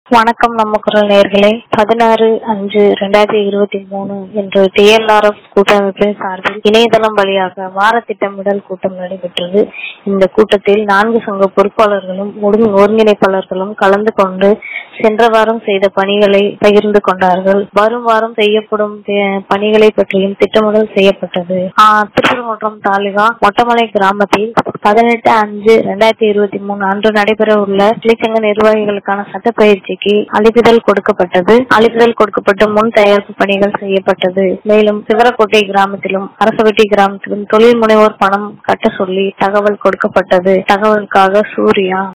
வணக்கம் நம்ம குரல் நேர்களே பதினாறு அஞ்சு ரெண்டாயிரத்தி இருபத்தி மூணு என்று டிஎல்ஆர்எஃப் கூட்டமைப்பின் சார்பில் இணையதளம் வழியாக வார திட்டமிடல் கூட்டம் நடைபெற்றது இந்த கூட்டத்தில் நான்கு சங்க பொறுப்பாளர்களும் ஒருங்- ஒருங்கிணைப்பாளர்களும் கலந்து கொண்டு சென்ற வாரம் செய்த பணிகளை பகிர்ந்து கொண்டார்கள் வரும் வாரம் செய்யப்படும் பே- பணிகளை பற்றியும் திட்டமிடல் செய்யப்பட்டது ஆஹ் திருப்பரங்குன்றம் தாலுகா மொட்டமலை கிராமத்தில் பதினெட்டு அஞ்சு ரெண்டாயிரத்தி இருபத்தி மூணு அன்று நடைபெற உள்ள கிளைச்சங்க நிர்வாகிகளுக்கான சட்ட பயிற்சிக்கு அளிப்புதல் கொடுக்கப்பட்டது அளிப்புதல் கொடுக்கப்பட்டு முன் தயாரிப்பு பணிகள் செய்யப்பட்டது மேலும் சிவரக்கோட்டை கிராமத்திலும் அரசவெட்டி கிராமத்திலும் தொழில் முனைவோர் பணம் கட்ட சொல்லி தகவல் கொடுக்கப்பட்டது தகவலுக்காக சூர்யா